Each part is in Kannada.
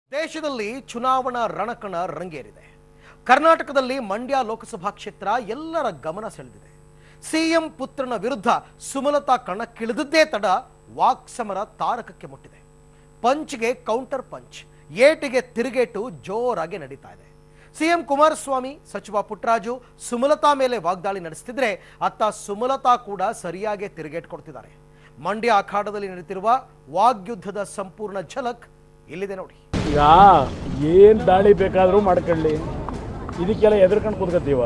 ದೇಶದಲ್ಲಿ ಚುನಾವಣಾ ರಣಕಣ ರಂಗೇರಿದೆ ಕರ್ನಾಟಕದಲ್ಲಿ ಮಂಡ್ಯ ಲೋಕಸಭಾ ಕ್ಷೇತ್ರ ಎಲ್ಲರ ಗಮನ ಸೆಳೆದಿದೆ ಸಿಎಂ ಪುತ್ರನ ವಿರುದ್ಧ ಸುಮಲತಾ ಕಣಕ್ಕಿಳಿದಿದ್ದೇ ತಡ ವಾಕ್ಸಮರ ತಾರಕಕ್ಕೆ ಮುಟ್ಟಿದೆ ಪಂಚ್ಗೆ ಕೌಂಟರ್ ಪಂಚ್ ಏಟಿಗೆ ತಿರುಗೇಟು ಜೋರಾಗಿ ನಡೀತಾ ಇದೆ ಸಿಎಂ ಕುಮಾರಸ್ವಾಮಿ ಸಚಿವ ಪುಟ್ಟರಾಜು ಸುಮಲತಾ ಮೇಲೆ ವಾಗ್ದಾಳಿ ನಡೆಸುತ್ತಿದ್ರೆ ಅತ್ತ ಸುಮಲತಾ ಕೂಡ ಸರಿಯಾಗಿ ತಿರುಗೇಟ್ ಕೊಡ್ತಿದ್ದಾರೆ ಮಂಡ್ಯ ಅಖಾಡದಲ್ಲಿ ನಡೀತಿರುವ ವಾಗ್ಯುದ್ಧದ ಸಂಪೂರ್ಣ ಝಲಕ್ ಇಲ್ಲಿದೆ ನೋಡಿ ಈಗ ಏನು ದಾಳಿ ಬೇಕಾದರೂ ಮಾಡ್ಕೊಳ್ಳಿ ಇದಕ್ಕೆಲ್ಲ ಎದುರ್ಕೊಂಡು ಕೂತ್ಕೊತೀವ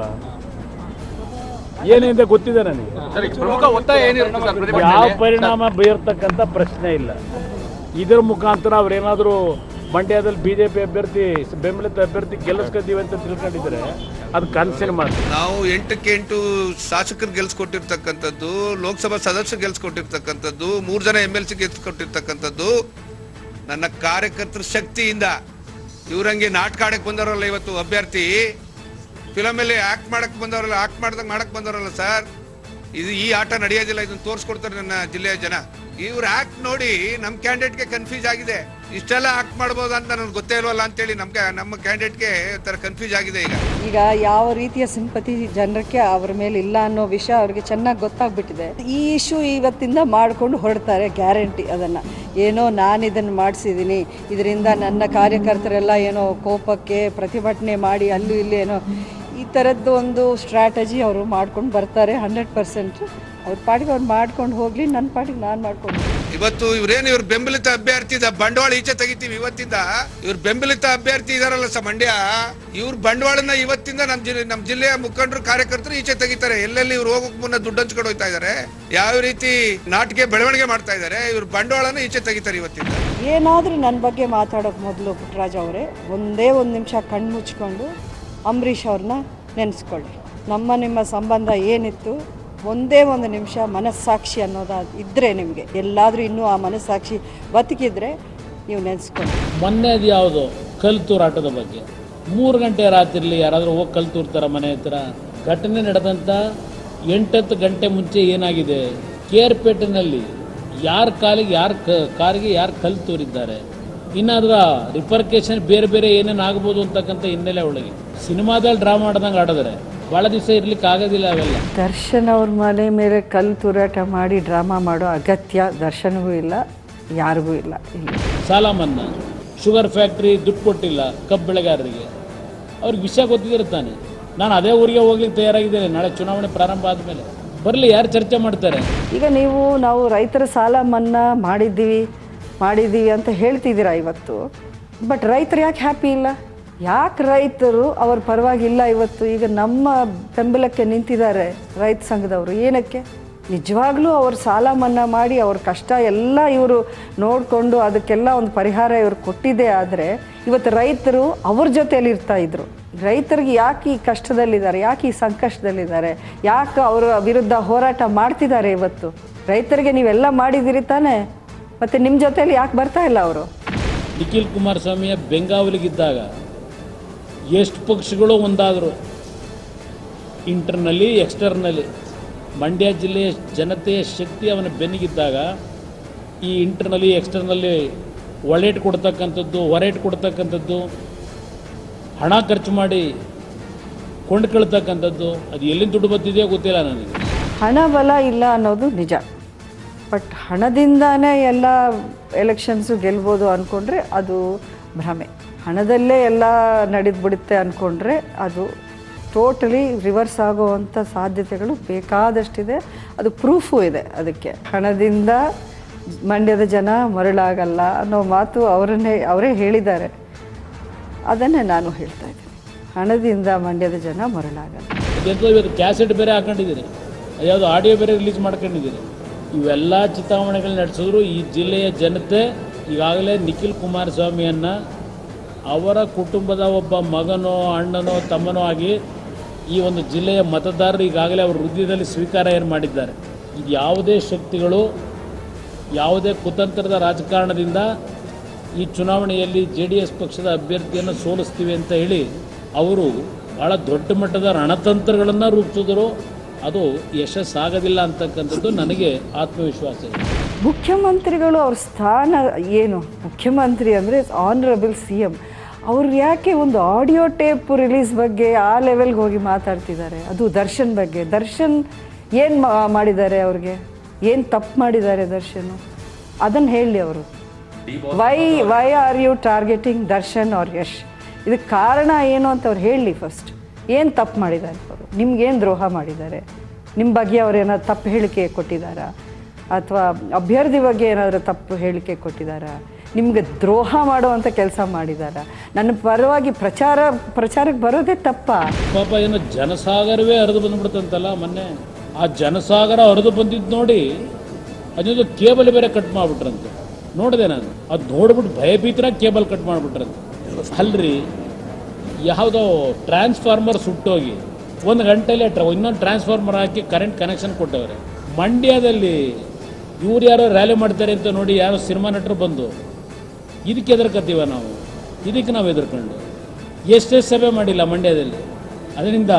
ಏನಿದೆ ಗೊತ್ತಿದೆ ನನಗೆ ಸರ್ ಈಗ ಪ್ರಮುಖ ಒತ್ತಾಯ ಏನಿರುತ್ತೆ ಸರ್ ಯಾವ ಪ್ರತಿಭಟನೆಯಲ್ಲಿ? ಪರಿಣಾಮ ಬೀರ್ತಕ್ಕಂಥ ಪ್ರಶ್ನೆ ಇಲ್ಲ ಇದರ ಮುಖಾಂತರ ಅವ್ರೇನಾದರೂ ಮಂಡ್ಯದಲ್ಲಿ ಬಿ ಜೆ ಪಿ ಅಭ್ಯರ್ಥಿ ಬೆಂಬಲಿತ ಅಭ್ಯರ್ಥಿ ಗೆಲ್ಲಿಸ್ಕೊತೀವಿ ಅಂತ ತಿಳ್ಕೊಂಡಿದ್ರೆ ಅದು ಕನಸಿನ ಮಾತು ನಾವು ಎಂಟಕ್ಕೆ ಎಂಟು ಶಾಸಕರು ಗೆಲ್ಸ್ಕೊಟ್ಟಿರ್ತಕ್ಕಂಥದ್ದು ಲೋಕಸಭಾ ಸದಸ್ಯರು ಗೆಲ್ಸ್ಕೊಟ್ಟಿರ್ತಕ್ಕಂಥದ್ದು ಮೂರು ಜನ ಎಮ್ ಎಲ್ ಸಿ ಗೆಲ್ಸ್ಕೊಟ್ಟಿರ್ತಕ್ಕಂಥದ್ದು ನನ್ನ ಕಾರ್ಯಕರ್ತರ ಶಕ್ತಿಯಿಂದ ಇವ್ರಂಗೆ ನಾಟಕ ಆಡಕ್ ಬಂದವರಲ್ಲ ಇವತ್ತು ಅಭ್ಯರ್ಥಿ ಫಿಲಮಲ್ಲಿ ಆಕ್ಟ್ ಮಾಡಕ್ ಬಂದವರಲ್ಲ ಆಕ್ಟ್ ಮಾಡ್ದಂಗೆ ಮಾಡಕ್ ಬಂದವರಲ್ಲ ಸರ್ ಇದು ಈ ಆಟ ನಡೆಯೋದಿಲ್ಲ ಇದನ್ನ ತೋರಿಸ್ಕೊಡ್ತಾರೆ ನನ್ನ ಜಿಲ್ಲೆಯ ಜನ ಇವ್ರ ಆಕ್ಟ್ ನೋಡಿ ನಮ್ಮ ಕ್ಯಾಂಡಿಡೇಟ್ಗೆ ಕನ್ಫ್ಯೂಸ್ ಆಗಿದೆ ಇಷ್ಟೆಲ್ಲ ಆಕ್ಟ್ ಮಾಡ್ಬೋದು ಅಂತ ನನಗೆ ಗೊತ್ತೇ ಇಲ್ವಲ್ಲ ಅಂತೇಳಿ ನಮ್ಗೆ ನಮ್ಮ ಕ್ಯಾಂಡಿಡೇಟ್ಗೆ ಒಂಥರ ಕನ್ಫ್ಯೂಸ್ ಆಗಿದೆ ಈಗ ಈಗ ಯಾವ ರೀತಿಯ ಸಿಂಪತಿ ಜನರಕ್ಕೆ ಅವ್ರ ಮೇಲೆ ಇಲ್ಲ ಅನ್ನೋ ವಿಷಯ ಅವ್ರಿಗೆ ಚೆನ್ನಾಗಿ ಗೊತ್ತಾಗ್ಬಿಟ್ಟಿದೆ ಈ ಇಶ್ಯೂ ಇವತ್ತಿಂದ ಮಾಡ್ಕೊಂಡು ಹೊರಡ್ತಾರೆ ಗ್ಯಾರಂಟಿ ಅದನ್ನು ಏನೋ ನಾನು ಇದನ್ನು ಮಾಡಿಸಿದ್ದೀನಿ ಇದರಿಂದ ನನ್ನ ಕಾರ್ಯಕರ್ತರೆಲ್ಲ ಏನೋ ಕೋಪಕ್ಕೆ ಪ್ರತಿಭಟನೆ ಮಾಡಿ ಅಲ್ಲೂ ಇಲ್ಲಿ ಏನೋ ಈ ಥರದ್ದು ಒಂದು ಸ್ಟ್ರಾಟಜಿ ಅವರು ಮಾಡ್ಕೊಂಡು ಬರ್ತಾರೆ ಹಂಡ್ರೆಡ್ ಪರ್ಸೆಂಟ್ ಅವ್ರ ಪಾಟಿಗೆ ಅವ್ರು ಮಾಡ್ಕೊಂಡು ಹೋಗಲಿ ನನ್ನ ಪಾಟಿಗೆ ನಾನು ಮಾಡ್ಕೊಂಡು ಇವತ್ತು ಇವ್ರೇನು ಇವ್ರ ಬೆಂಬಲಿತ ಅಭ್ಯರ್ಥಿ ಇದ ಬಂಡವಾಳ ಈಚೆ ತೆಗಿತೀವಿ ಇವತ್ತಿಂದ ಇವ್ರ ಬೆಂಬಲಿತ ಅಭ್ಯರ್ಥಿ ಇದಾರಲ್ಲ ಸ ಮಂಡ್ಯ ಇವ್ರ ಬಂಡವಾಳನ ಇವತ್ತಿಂದ ನಮ್ ಜಿಲ್ಲೆ ನಮ್ ಜಿಲ್ಲೆಯ ಮುಖಂಡರು ಕಾರ್ಯಕರ್ತರು ಈಚೆ ತೆಗಿತಾರೆ ಎಲ್ಲೆಲ್ಲಿ ಇವ್ರು ಹೋಗಕ್ ಮುನ್ನ ದುಡ್ಡು ಹಂಚ್ಕೊಂಡು ಹೋಗ್ತಾ ಇದಾರೆ ಯಾವ ರೀತಿ ನಾಟಿಗೆ ಬೆಳವಣಿಗೆ ಮಾಡ್ತಾ ಇದಾರೆ ಇವ್ರ ಬಂಡವಾಳನ ಈಚೆ ತೆಗಿತಾರೆ ಇವತ್ತಿಂದ ಏನಾದರೂ ನನ್ನ ಬಗ್ಗೆ ಮಾತಾಡೋಕೆ ಮೊದಲು ಪುಟ್ಟರಾಜ್ ಅವರೇ ಒಂದೇ ಒಂದು ನಿಮಿಷ ಕಣ್ಣು ಮುಚ್ಕೊಂಡು ಅಂಬರೀಷ್ ಅವ್ರನ್ನ ನೆನೆಸ್ಕೊಳ್ಳಿ ನಮ್ಮ ನಿಮ್ಮ ಸಂಬಂಧ ಏನಿತ್ತು ಒಂದೇ ಒಂದು ನಿಮಿಷ ಮನಸ್ಸಾಕ್ಷಿ ಅನ್ನೋದು ಇದ್ದರೆ ನಿಮಗೆ ಎಲ್ಲಾದರೂ ಇನ್ನೂ ಆ ಮನಸ್ಸಾಕ್ಷಿ ಬದುಕಿದ್ರೆ ನೀವು ನೆನೆಸ್ಕೊಳ್ಳಿ ಮೊನ್ನೆದು ಯಾವುದು ಕಲ್ಲು ತೂರಾಟದ ಬಗ್ಗೆ ಮೂರು ಗಂಟೆ ರಾತ್ರಿಲಿ ಯಾರಾದರೂ ಹೋಗಿ ಕಲ್ಲು ತೂರ್ತಾರ ಮನೆ ಹತ್ರ ಘಟನೆ ನಡೆದಂಥ ಎಂಟತ್ತು ಗಂಟೆ ಮುಂಚೆ ಏನಾಗಿದೆ ಕೇರ್ಪೇಟೆನಲ್ಲಿ ಯಾರ ಕಾಲಿಗೆ ಯಾರು ಕ ಕಾರಿಗೆ ಯಾರು ಕಲ್ಲು ತೂರಿದ್ದಾರೆ ಇನ್ನು ಅದರ ರಿಪರ್ಕೇಶನ್ ಬೇರೆ ಬೇರೆ ಏನೇನು ಆಗ್ಬೋದು ಅಂತಕ್ಕಂಥ ಹಿನ್ನೆಲೆ ಒಳಗೆ ಸಿನಿಮಾದಲ್ಲಿ ಡ್ರಾ ಮಾಡ್ದಂಗೆ ಆಡಿದ್ರೆ ಭಾಳ ದಿವಸ ಇರ್ಲಿಕ್ಕೆ ಆಗೋದಿಲ್ಲ ಅವೆಲ್ಲ ದರ್ಶನ್ ಅವ್ರ ಮನೆ ಮೇಲೆ ಕಲ್ಲು ತೂರಾಟ ಮಾಡಿ ಡ್ರಾಮಾ ಮಾಡೋ ಅಗತ್ಯ ದರ್ಶನ್ಗೂ ಇಲ್ಲ ಯಾರಿಗೂ ಇಲ್ಲ ಇಲ್ಲಿ ಸಾಲ ಮನ್ನಾ ಶುಗರ್ ಫ್ಯಾಕ್ಟ್ರಿ ದುಡ್ಡು ಕೊಟ್ಟಿಲ್ಲ ಕಬ್ಬು ಬೆಳೆಗಾರರಿಗೆ ಅವ್ರಿಗೆ ವಿಷಯ ಗೊತ್ತಿರುತ್ತಾನೆ ನಾನು ಅದೇ ಊರಿಗೆ ಹೋಗ್ಲಿಕ್ಕೆ ತಯಾರಾಗಿದ್ದೇನೆ ನಾಳೆ ಚುನಾವಣೆ ಪ್ರಾರಂಭ ಆದಮೇಲೆ ಬರಲಿ ಯಾರು ಚರ್ಚೆ ಮಾಡ್ತಾರೆ ಈಗ ನೀವು ನಾವು ರೈತರ ಸಾಲ ಮನ್ನಾ ಮಾಡಿದ್ದೀವಿ ಮಾಡಿದ್ದೀವಿ ಅಂತ ಹೇಳ್ತಿದ್ದೀರಾ ಇವತ್ತು ಬಟ್ ರೈತರು ಯಾಕೆ ಹ್ಯಾಪಿ ಇಲ್ಲ ಯಾಕೆ ರೈತರು ಅವ್ರ ಪರವಾಗಿಲ್ಲ ಇವತ್ತು ಈಗ ನಮ್ಮ ಬೆಂಬಲಕ್ಕೆ ನಿಂತಿದ್ದಾರೆ ರೈತ ಸಂಘದವರು ಏನಕ್ಕೆ ನಿಜವಾಗ್ಲೂ ಅವ್ರ ಸಾಲ ಮನ್ನಾ ಮಾಡಿ ಅವ್ರ ಕಷ್ಟ ಎಲ್ಲ ಇವರು ನೋಡಿಕೊಂಡು ಅದಕ್ಕೆಲ್ಲ ಒಂದು ಪರಿಹಾರ ಇವರು ಕೊಟ್ಟಿದ್ದೇ ಆದರೆ ಇವತ್ತು ರೈತರು ಅವ್ರ ಜೊತೆಯಲ್ಲಿ ಇರ್ತಾ ಇದ್ರು ರೈತರಿಗೆ ಯಾಕೆ ಈ ಕಷ್ಟದಲ್ಲಿದ್ದಾರೆ ಯಾಕೆ ಈ ಸಂಕಷ್ಟದಲ್ಲಿದ್ದಾರೆ ಯಾಕೆ ಅವರ ವಿರುದ್ಧ ಹೋರಾಟ ಮಾಡ್ತಿದ್ದಾರೆ ಇವತ್ತು ರೈತರಿಗೆ ನೀವೆಲ್ಲ ಮಾಡಿದಿರಿ ತಾನೇ ಮತ್ತೆ ನಿಮ್ಮ ಜೊತೆಯಲ್ಲಿ ಯಾಕೆ ಬರ್ತಾ ಇಲ್ಲ ಅವರು ನಿಖಿಲ್ ಕುಮಾರಸ್ವಾಮಿಯ ಬೆಂಗಾವಲಿಗಿದ್ದಾಗ ಎಷ್ಟು ಪಕ್ಷಗಳು ಒಂದಾದರು ಇಂಟರ್ನಲ್ಲಿ ಎಕ್ಸ್ಟರ್ನಲ್ಲಿ ಮಂಡ್ಯ ಜಿಲ್ಲೆಯ ಜನತೆಯ ಶಕ್ತಿ ಅವನ ಬೆನ್ನಿಗಿದ್ದಾಗ ಈ ಇಂಟರ್ನಲ್ಲಿ ಎಕ್ಸ್ಟರ್ನಲ್ಲಿ ಒಳೇಟ್ ಕೊಡ್ತಕ್ಕಂಥದ್ದು ಹೊರೇಟ್ ಕೊಡ್ತಕ್ಕಂಥದ್ದು ಹಣ ಖರ್ಚು ಮಾಡಿ ಕೊಂಡ್ಕೊಳ್ತಕ್ಕಂಥದ್ದು ಅದು ಎಲ್ಲಿಂದ ದುಡ್ಡು ಬರ್ತಿದೆಯೋ ಗೊತ್ತಿಲ್ಲ ನನಗೆ ಹಣ ಬಲ ಇಲ್ಲ ಅನ್ನೋದು ನಿಜ ಬಟ್ ಹಣದಿಂದಾನೇ ಎಲ್ಲ ಎಲೆಕ್ಷನ್ಸು ಗೆಲ್ಬೋದು ಅಂದ್ಕೊಂಡ್ರೆ ಅದು ಭ್ರಮೆ ಹಣದಲ್ಲೇ ಎಲ್ಲ ನಡೆದ್ಬಿಡುತ್ತೆ ಅಂದ್ಕೊಂಡ್ರೆ ಅದು ಟೋಟಲಿ ರಿವರ್ಸ್ ಆಗುವಂಥ ಸಾಧ್ಯತೆಗಳು ಬೇಕಾದಷ್ಟಿದೆ ಅದು ಪ್ರೂಫು ಇದೆ ಅದಕ್ಕೆ ಹಣದಿಂದ ಮಂಡ್ಯದ ಜನ ಮರಳಾಗಲ್ಲ ಅನ್ನೋ ಮಾತು ಅವರನ್ನೇ ಅವರೇ ಹೇಳಿದ್ದಾರೆ ಅದನ್ನೇ ನಾನು ಹೇಳ್ತಾ ಇದ್ದೀನಿ ಹಣದಿಂದ ಮಂಡ್ಯದ ಜನ ಮರಳಾಗಲ್ಲ ಅದೆಂತೋ ಇವತ್ತು ಕ್ಯಾಸೆಟ್ ಬೇರೆ ಹಾಕೊಂಡಿದ್ದೀರಿ ಯಾವುದು ಆಡಿಯೋ ಬೇರೆ ರಿಲೀಸ್ ಮಾಡ್ಕೊಂಡಿದ್ದೀರಿ ಇವೆಲ್ಲ ಚಿತಾವಣೆಗಳು ನಡೆಸಿದ್ರು ಈ ಜಿಲ್ಲೆಯ ಜನತೆ ಈಗಾಗಲೇ ನಿಖಿಲ್ ಕುಮಾರಸ್ವಾಮಿಯನ್ನು ಅವರ ಕುಟುಂಬದ ಒಬ್ಬ ಮಗನೋ ಅಣ್ಣನೋ ತಮ್ಮನೋ ಆಗಿ ಈ ಒಂದು ಜಿಲ್ಲೆಯ ಮತದಾರರು ಈಗಾಗಲೇ ಅವರ ಹೃದಯದಲ್ಲಿ ಸ್ವೀಕಾರ ಏನು ಮಾಡಿದ್ದಾರೆ ಇದು ಯಾವುದೇ ಶಕ್ತಿಗಳು ಯಾವುದೇ ಕುತಂತ್ರದ ರಾಜಕಾರಣದಿಂದ ಈ ಚುನಾವಣೆಯಲ್ಲಿ ಜೆ ಡಿ ಎಸ್ ಪಕ್ಷದ ಅಭ್ಯರ್ಥಿಯನ್ನು ಸೋಲಿಸ್ತೀವಿ ಅಂತ ಹೇಳಿ ಅವರು ಭಾಳ ದೊಡ್ಡ ಮಟ್ಟದ ರಣತಂತ್ರಗಳನ್ನು ರೂಪಿಸಿದ್ರು ಅದು ಯಶಸ್ಸಾಗೋದಿಲ್ಲ ಅಂತಕ್ಕಂಥದ್ದು ನನಗೆ ಆತ್ಮವಿಶ್ವಾಸ ಇದೆ ಮುಖ್ಯಮಂತ್ರಿಗಳು ಅವ್ರ ಸ್ಥಾನ ಏನು ಮುಖ್ಯಮಂತ್ರಿ ಅಂದರೆ ಆನರಬಲ್ ಸಿ ಎಮ್ ಅವ್ರು ಯಾಕೆ ಒಂದು ಆಡಿಯೋ ಟೇಪ್ ರಿಲೀಸ್ ಬಗ್ಗೆ ಆ ಲೆವೆಲ್ಗೆ ಹೋಗಿ ಮಾತಾಡ್ತಿದ್ದಾರೆ ಅದು ದರ್ಶನ್ ಬಗ್ಗೆ ದರ್ಶನ್ ಏನು ಮಾಡಿದ್ದಾರೆ ಅವ್ರಿಗೆ ಏನು ತಪ್ಪು ಮಾಡಿದ್ದಾರೆ ದರ್ಶನ್ ಅದನ್ನು ಹೇಳಿ ಅವರು why why are you targeting Darshan ಅವ್ರ ಯಶ್ ಇದಕ್ಕೆ ಕಾರಣ ಏನು ಅಂತ ಅವ್ರು ಹೇಳಲಿ ಫಸ್ಟ್ ಏನು ತಪ್ಪು ಮಾಡಿದ್ದಾರೆ ಅವರು ನಿಮ್ಗೇನು ದ್ರೋಹ ಮಾಡಿದ್ದಾರೆ ನಿಮ್ಮ ಬಗ್ಗೆ ಅವ್ರು ಏನಾದ್ರು ತಪ್ಪು ಹೇಳಿಕೆ ಕೊಟ್ಟಿದ್ದಾರಾ ಅಥವಾ ಅಭ್ಯರ್ಥಿ ಬಗ್ಗೆ ಏನಾದರೂ ತಪ್ಪು ಹೇಳಿಕೆ ಕೊಟ್ಟಿದ್ದಾರಾ ನಿಮಗೆ ದ್ರೋಹ ಮಾಡುವಂಥ ಕೆಲಸ ಮಾಡಿದ್ದಾರಾ ನನ್ನ ಪರವಾಗಿ ಪ್ರಚಾರ ಪ್ರಚಾರಕ್ಕೆ ಬರೋದೇ ತಪ್ಪಾ ಪಾಪ ಏನೋ ಜನಸಾಗರವೇ ಹರಿದು ಬಂದ್ಬಿಡ್ತಂತಲ್ಲ ಮೊನ್ನೆ ಆ ಜನಸಾಗರ ಹರಿದು ಬಂದಿದ್ದು ನೋಡಿ ಅದೊಂದು ಕೇಬಲ್ ಬೇರೆ ಕಟ್ ಮಾಡಿಬಿಟ್ರಂತೆ ನೋಡಿದೆ ನಾನು ಅದು ನೋಡ್ಬಿಟ್ಟು ಭಯಭೀತರಾಗಿ ಕೇಬಲ್ ಕಟ್ ಮಾಡಿಬಿಟ್ರಂತೆ ಅಲ್ರಿ ಯಾವುದೋ ಟ್ರಾನ್ಸ್ಫಾರ್ಮರ್ ಸುಟ್ಟೋಗಿ ಒಂದು ಗಂಟೆಲೆ ಟ್ರ ಇನ್ನೊಂದು ಟ್ರಾನ್ಸ್ಫಾರ್ಮರ್ ಹಾಕಿ ಕರೆಂಟ್ ಕನೆಕ್ಷನ್ ಕೊಟ್ಟವ್ರೆ ಮಂಡ್ಯದಲ್ಲಿ ಇವ್ರು ಯಾರೋ ರ್ಯಾಲಿ ಮಾಡ್ತಾರೆ ಅಂತ ನೋಡಿ ಯಾರೋ ಸಿನಿಮಾ ನಟರು ಬಂದು ಇದಕ್ಕೆ ಎದುರ್ಕತ್ತೀವ ನಾವು ಇದಕ್ಕೆ ನಾವು ಎದುರ್ಕೊಂಡು ಎಷ್ಟೆಷ್ಟು ಸಭೆ ಮಾಡಿಲ್ಲ ಮಂಡ್ಯದಲ್ಲಿ ಅದರಿಂದ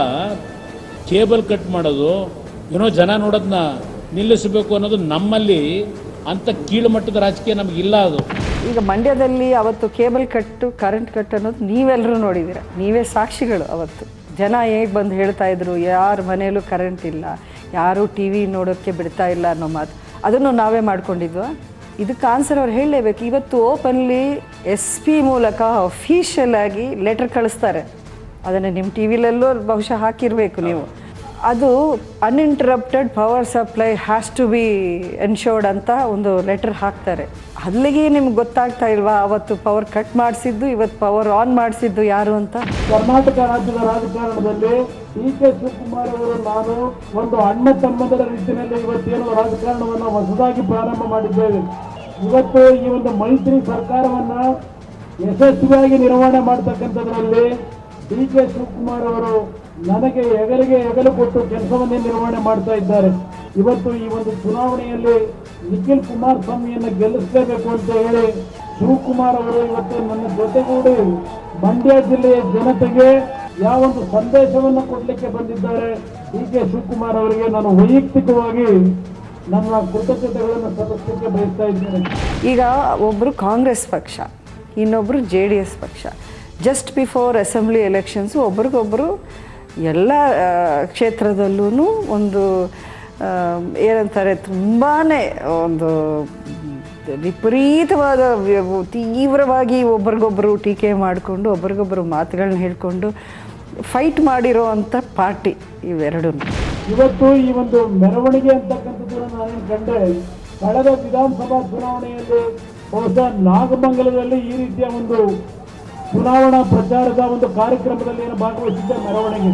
ಕೇಬಲ್ ಕಟ್ ಮಾಡೋದು ಏನೋ ಜನ ನೋಡೋದನ್ನ ನಿಲ್ಲಿಸಬೇಕು ಅನ್ನೋದು ನಮ್ಮಲ್ಲಿ ಅಂಥ ಕೀಳು ಮಟ್ಟದ ರಾಜಕೀಯ ನಮಗಿಲ್ಲ ಅದು ಈಗ ಮಂಡ್ಯದಲ್ಲಿ ಅವತ್ತು ಕೇಬಲ್ ಕಟ್ಟು ಕರೆಂಟ್ ಕಟ್ ಅನ್ನೋದು ನೀವೆಲ್ಲರೂ ನೋಡಿದ್ದೀರ ನೀವೇ ಸಾಕ್ಷಿಗಳು ಅವತ್ತು ಜನ ಹೇಗೆ ಬಂದು ಹೇಳ್ತಾ ಇದ್ರು ಯಾರ ಮನೆಯಲ್ಲೂ ಕರೆಂಟ್ ಇಲ್ಲ ಯಾರೂ ಟಿ ವಿ ನೋಡೋಕ್ಕೆ ಬಿಡ್ತಾ ಇಲ್ಲ ಅನ್ನೋ ಮಾತು ಅದನ್ನು ನಾವೇ ಮಾಡ್ಕೊಂಡಿದ್ವಾ ಇದಕ್ಕೆ ಆನ್ಸರ್ ಅವ್ರು ಹೇಳಲೇಬೇಕು ಇವತ್ತು ಓಪನ್ಲಿ ಎಸ್ ಪಿ ಮೂಲಕ ಅಫಿಷಿಯಲ್ ಆಗಿ ಲೆಟರ್ ಕಳಿಸ್ತಾರೆ ಅದನ್ನು ನಿಮ್ಮ ಟಿ ವಿಲಲ್ಲೂ ಬಹುಶಃ ಹಾಕಿರಬೇಕು ನೀವು ಅದು uninterrupted power supply has to be ensured ಅಂತ ಒಂದು ಲೆಟರ್ ಹಾಕ್ತಾರೆ ಅಲ್ಲಿಗೆ ನಿಮ್ಗೆ ಗೊತ್ತಾಗ್ತಾ ಇಲ್ವಾ ಅವತ್ತು ಪವರ್ ಕಟ್ ಮಾಡಿಸಿದ್ದು ಇವತ್ತು ಪವರ್ ಆನ್ ಮಾಡಿಸಿದ್ದು ಯಾರು ಅಂತ ಕರ್ನಾಟಕ ರಾಜ್ಯದ ರಾಜಕಾರಣದಲ್ಲಿ ಡಿ ಕೆ ಶಿವಕುಮಾರ್ ಅವರು ನಾನು ಒಂದು ಅಣ್ಣ ತಮ್ಮದರ ರೀತಿಯಲ್ಲಿ ಇವತ್ತೇನು ರಾಜಕಾರಣವನ್ನು ಹೊಸದಾಗಿ ಪ್ರಾರಂಭ ಮಾಡಿದ್ದೇವೆ ಇವತ್ತು ಈ ಒಂದು ಮೈತ್ರಿ ಸರ್ಕಾರವನ್ನ ಯಶಸ್ವಿಯಾಗಿ ನಿರ್ವಹಣೆ ಮಾಡ್ತಕ್ಕಂಥದ್ರಲ್ಲಿ ಡಿ ಕೆ ಶಿವಕುಮಾರ್ ಅವರು ನನಗೆ ಹೆಗಲಿಗೆ ಹೆಗಲು ಕೊಟ್ಟು ಕೆಲಸವನ್ನೇ ನಿರ್ವಹಣೆ ಮಾಡ್ತಾ ಇದ್ದಾರೆ ಇವತ್ತು ಈ ಒಂದು ಚುನಾವಣೆಯಲ್ಲಿ ನಿಖಿಲ್ ಕುಮಾರಸ್ವಾಮಿಯನ್ನ ಗೆಲ್ಲಿಸಲೇಬೇಕು ಅಂತ ಹೇಳಿ ಶಿವಕುಮಾರ್ ಅವರು ಇವತ್ತು ನನ್ನ ಜೊತೆಗೂಡಿ ಮಂಡ್ಯ ಜಿಲ್ಲೆಯ ಜನತೆಗೆ ಯಾವೊಂದು ಸಂದೇಶವನ್ನು ಕೊಡಲಿಕ್ಕೆ ಬಂದಿದ್ದಾರೆ ಡಿ ಕೆ ಶಿವಕುಮಾರ್ ಅವರಿಗೆ ನಾನು ವೈಯಕ್ತಿಕವಾಗಿ ನನ್ನ ಕೃತಜ್ಞತೆಗಳನ್ನು ಸಲ್ಲಿಸಲಿಕ್ಕೆ ಬಯಸ್ತಾ ಇದ್ದೇನೆ ಈಗ ಒಬ್ಬರು ಕಾಂಗ್ರೆಸ್ ಪಕ್ಷ ಇನ್ನೊಬ್ಬರು ಜೆ ಡಿ ಎಸ್ ಪಕ್ಷ ಜಸ್ಟ್ ಬಿಫೋರ್ ಅಸೆಂಬ್ಲಿ ಎಲೆಕ್ಷನ್ಸು ಒಬ್ರಿಗೊಬ್ಬರು ಎಲ್ಲ ಕ್ಷೇತ್ರದಲ್ಲೂ ಒಂದು ಆ, ಏನಂತಾರೆ ತುಂಬಾ ಒಂದು ವಿಪರೀತವಾದ ವ್ಯ- ತೀವ್ರವಾಗಿ ಒಬ್ರಿಗೊಬ್ಬರು ಟೀಕೆ ಮಾಡಿಕೊಂಡು ಒಬ್ರಿಗೊಬ್ಬರು ಮಾತುಗಳನ್ನ ಹೇಳ್ಕೊಂಡು ಫೈಟ್ ಮಾಡಿರೋ ಅಂಥ ಪಾರ್ಟಿ ಇವೆರಡೂ ಇವತ್ತು ಈ ಒಂದು ಮೆರವಣಿಗೆ ಅಂತಕ್ಕಂಥದ್ದನ್ನು ನಾನೇನು ಕಂಡೆ ಕಳೆದ ವಿಧಾನಸಭಾ ಚುನಾವಣೆಯಲ್ಲಿ ಬಹುಶಃ ನಾಗಮಂಗಲದಲ್ಲಿ ಈ ರೀತಿಯ ಒಂದು ಚುನಾವಣಾ ಪ್ರಚಾರದ ಒಂದು ಕಾರ್ಯಕ್ರಮದಲ್ಲಿ ಏನು ಭಾಗವಹಿಸಿದ್ದೆ ಮೆರವಣಿಗೆ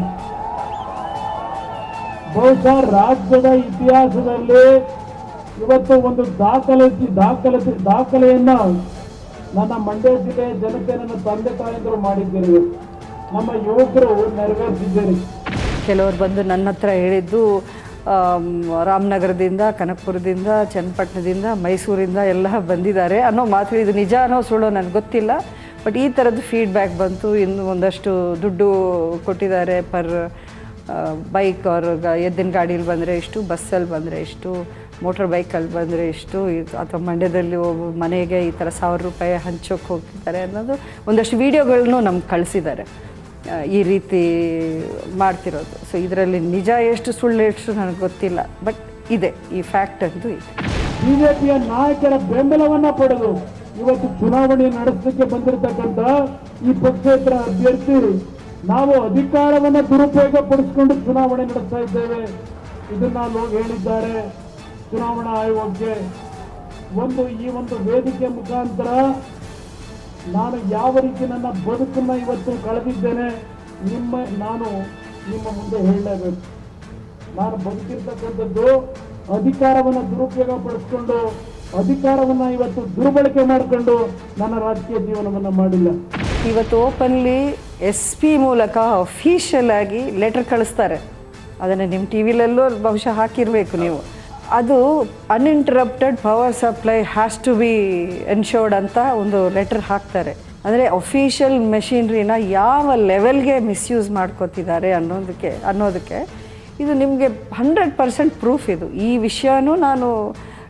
ಬಹುಶಃ ರಾಜ್ಯದ ಇತಿಹಾಸದಲ್ಲಿ ಇವತ್ತು ಒಂದು ದಾಖಲೆ ದಾಖಲೆ ದಾಖಲೆಯನ್ನ ನನ್ನ ಮಂಡ್ಯ ಜಿಲ್ಲೆಯ ಜನತೆ ನನ್ನ ತಂದೆ ತಾಯಂದಿರು ಮಾಡಿದ್ದೀರಿ ನಮ್ಮ ಯುವಕರು ನೆರವೇರಿಸಿದ್ದೀರಿ ಕೆಲವರು ಬಂದು ನನ್ನ ಹತ್ರ ಹೇಳಿದ್ದು ಆಮ್, ರಾಮನಗರದಿಂದ ಕನಕಪುರದಿಂದ ಚನ್ನಪಟ್ಟಣದಿಂದ ಮೈಸೂರಿಂದ ಎಲ್ಲ ಬಂದಿದ್ದಾರೆ ಅನ್ನೋ ಮಾತು ಇದು ನಿಜ ಅನ್ನೋ ಸುಳ್ಳು ನನಗೆ ಗೊತ್ತಿಲ್ಲ ಬಟ್ ಈ ಥರದ್ದು ಫೀಡ್ಬ್ಯಾಕ್ ಬಂತು ಇನ್ನು ಒಂದಷ್ಟು ದುಡ್ಡು ಕೊಟ್ಟಿದ್ದಾರೆ ಪರ್ ಬೈಕ್ ಅವ್ರ ಎದ್ದಿನ ಗಾಡೀಲಿ ಬಂದರೆ ಇಷ್ಟು ಬಸ್ಸಲ್ಲಿ ಬಂದರೆ ಇಷ್ಟು ಮೋಟ್ರ್ ಬೈಕಲ್ಲಿ ಬಂದರೆ ಇಷ್ಟು ಇದು ಅಥವಾ ಮಂಡ್ಯದಲ್ಲಿ ಒಬ್ಬ ಮನೆಗೆ ಈ ಥರ ಸಾವಿರ ರೂಪಾಯಿ ಹಂಚೋಕೆ ಹೋಗ್ತಿದ್ದಾರೆ ಅನ್ನೋದು ಒಂದಷ್ಟು ವೀಡಿಯೋಗಳನ್ನು ನಮ್ಗೆ ಕಳಿಸಿದ್ದಾರೆ ಆ, ಈ ರೀತಿ ಮಾಡ್ತಿರೋದು ಸೊ ಇದರಲ್ಲಿ ನಿಜ ಎಷ್ಟು ಸುಳ್ಳು ಎಷ್ಟು ನನಗೆ ಗೊತ್ತಿಲ್ಲ ಬಟ್ ಇದೆ ಈ ಫ್ಯಾಕ್ಟ್ ಅಂತೂ ಇದೆ ಬಿಜೆಪಿಯ ನಾಯಕರ ಬೆಂಬಲವನ್ನ ಪಡೆದು ಇವತ್ತು ಚುನಾವಣೆ ನಡೆಸಲಿಕ್ಕೆ ಬಂದಿರತಕ್ಕಂತ ಈ ಪಕ್ಷೇತರ ಅಭ್ಯರ್ಥಿ ನಾವು ಅಧಿಕಾರವನ್ನ ದುರುಪಯೋಗ ಪಡಿಸಿಕೊಂಡು ಚುನಾವಣೆ ನಡೆಸ್ತಾ ಇದ್ದೇವೆ ಇದನ್ನ ಲೋಗ್ ಹೇಳಿದ್ದಾರೆ ಚುನಾವಣಾ ಆಯೋಗಕ್ಕೆ ಒಂದು ಈ ಒಂದು ವೇದಿಕೆ ಮುಖಾಂತರ ನಾನು ಯಾವ ರೀತಿ ನನ್ನ ಬದುಕನ್ನ ಇವತ್ತು ಕಳೆದಿದ್ದೇನೆ ನಿಮ್ಮ ನಾನು ನಿಮ್ಮ ಮುಂದೆ ಹೇಳಲೇಬೇಕು ನಾನು ಬದುಕಿರ್ತಕ್ಕಂಥದ್ದು ಅಧಿಕಾರವನ್ನು ದುರುಪಯೋಗ ಪಡಿಸ್ಕೊಂಡು ಅಧಿಕಾರವನ್ನ ಇವತ್ತು ದುರ್ಬಳಕೆ ಮಾಡಿಕೊಂಡು ನನ್ನ ರಾಜಕೀಯ ಜೀವನವನ್ನ ಮಾಡಿಲ್ಲ ಇವತ್ತು ಓಪನ್ಲಿ ಎಸ್ ಪಿ ಮೂಲಕ ಅಫಿಷಿಯಲ್ ಆಗಿ ಲೆಟರ್ ಕಳಿಸ್ತಾರೆ ಅದನ್ನು ನಿಮ್ಮ ಟಿ ವಿಲಲ್ಲೂ ಬಹುಶಃ ಹಾಕಿರಬೇಕು ನೀವು ಅದು uninterrupted power supply has to be ensured ಅಂತ ಒಂದು ಲೆಟರ್ ಹಾಕ್ತಾರೆ ಅಂದರೆ ಅಫಿಷಿಯಲ್ ಮೆಷಿನ್ರಿನ ಯಾವ ಲೆವೆಲ್ಗೆ ಮಿಸ್ಯೂಸ್ ಮಾಡ್ಕೋತಿದ್ದಾರೆ ಅನ್ನೋದಕ್ಕೆ ಅನ್ನೋದಕ್ಕೆ ಇದು ನಿಮಗೆ ಹಂಡ್ರೆಡ್ ಪರ್ಸೆಂಟ್ ಪ್ರೂಫ್ ಇದು ಈ ವಿಷಯನೂ ನಾನು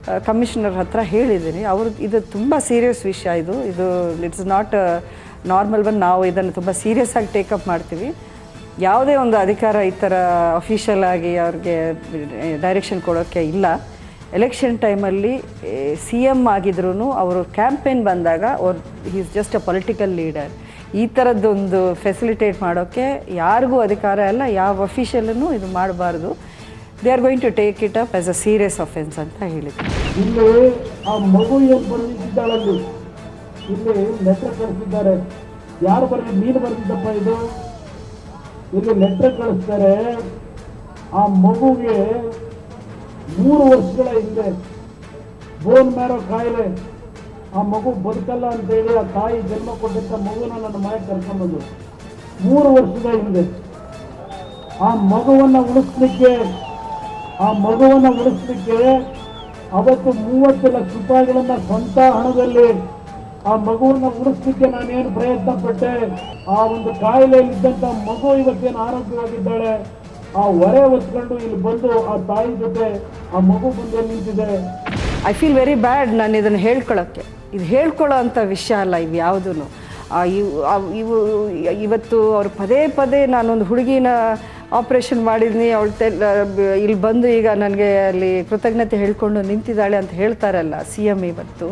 ಕಮಿಷನರ್ ಹತ್ರ ಹೇಳಿದ್ದೀನಿ ಅವರು ಇದು ತುಂಬ ಸೀರಿಯಸ್ ವಿಷಯ ಇದು ಇದು ಇಟ್ಸ್ ನಾಟ್ ನಾರ್ಮಲ್ ಒನ್ ನಾವು ಇದನ್ನು ತುಂಬ ಸೀರಿಯಸ್ ಆಗಿ ಟೇಕಪ್ ಮಾಡ್ತೀವಿ ಯಾವುದೇ ಒಂದು ಅಧಿಕಾರ ಈ ಥರ ಅಫಿಷಿಯಲ್ ಆಗಿ ಅವ್ರಿಗೆ ಡೈರೆಕ್ಷನ್ ಕೊಡೋಕ್ಕೆ ಇಲ್ಲ ಎಲೆಕ್ಷನ್ ಟೈಮಲ್ಲಿ ಸಿ ಎಮ್ ಆಗಿದ್ರು ಅವರು ಕ್ಯಾಂಪೇನ್ ಬಂದಾಗ ಅವ್ರು is just a political leader ಈ ಥರದ್ದೊಂದು ಫೆಸಿಲಿಟೇಟ್ ಮಾಡೋಕ್ಕೆ ಯಾರಿಗೂ ಅಧಿಕಾರ ಇಲ್ಲ ಯಾವ ಅಫಿಷಿಯಲನ್ನು ಇದು ಮಾಡಬಾರ್ದು they are going to take it up as a serious offence ಅಂತ ಹೇಳಿದ್ರು ಇಲ್ಲಿ ಆ ಮಗು ಏನು ಬರೆದಿದ್ದಾಳಲ್ಲಿ ಇಲ್ಲಿ ಲೆಟರ್ ಕಳಿಸಿದ್ದಾರೆ ಯಾರು ಬರೆದಿ ನೀನು ಬರೆದಿದ್ದಪ್ಪ ಇದು ಇಲ್ಲಿ ಲೆಟರ್ ಕಳಿಸ್ತಾರೆ ಆ ಮಗುಗೆ ಮೂರು ವರ್ಷಗಳ ಹಿಂದೆ ಬೋನ್ ಮ್ಯಾರೋ ಕಾಯಿಲೆ ಆ ಮಗು ಬದುಕಲ್ಲ ಅಂತೇಳಿ ಆ ತಾಯಿ ಜನ್ಮ ಕೊಟ್ಟಂತ ಮಗುನ ನನ್ನ ಮನೆಗೆ ಕರ್ಕೊಂಡ್ಬಂದು ಮೂರು ವರ್ಷದ ಹಿಂದೆ ಆ ಮಗುವನ್ನ ಉಳಿಸ್ಲಿಕ್ಕೆ ಆ ಮಗುವನ್ನ ಉಳಿಸ್ಲಿಕ್ಕೆ ಅವತ್ತು ಮೂವತ್ತು ಲಕ್ಷ ರೂಪಾಯಿಗಳನ್ನ ಸ್ವಂತ ಹಣದಲ್ಲಿ ಆ ಮಗುವನ್ನ ಉಳಿಸ್ಲಿಕ್ಕೆ ನಾನೇನು ಪ್ರಯತ್ನ ಪಟ್ಟೆ ಆ ಒಂದು ಕಾಯಿಲೆಯಲ್ಲಿದ್ದಂತ ಮಗು ಇವತ್ತೇನು ಆರೋಗ್ಯವಾಗಿದ್ದಾಳೆ ಆ ಹೊರೆ ಹೊತ್ಕೊಂಡು ಇಲ್ಲಿ ಬಂದು ಆ ತಾಯಿ ಜೊತೆ ಆ ಮಗು ಬಂದು ನಿಂತಿದೆ ಐ ಫೀಲ್ ವೆರಿ ಬ್ಯಾಡ್ ನಾನು ಇದನ್ನು ಹೇಳ್ಕೊಳ್ಳೋಕ್ಕೆ ಇದು ಹೇಳ್ಕೊಳ್ಳೋ ಅಂಥ ವಿಷಯ ಅಲ್ಲ ಇವು ಯಾವುದೂ ಇವು ಅವ್- ಇವು ಇವತ್ತು ಅವ್ರು ಪದೇ ಪದೇ ನಾನೊಂದು ಹುಡುಗಿನ ಆಪ್ರೇಷನ್ ಮಾಡಿದ್ನಿ ಅವಳು ಇಲ್ಲಿ ಬಂದು ಈಗ ನನಗೆ ಅಲ್ಲಿ ಕೃತಜ್ಞತೆ ಹೇಳ್ಕೊಂಡು ನಿಂತಿದ್ದಾಳೆ ಅಂತ ಹೇಳ್ತಾರಲ್ಲ ಸಿ ಎಮ್ ಇವತ್ತು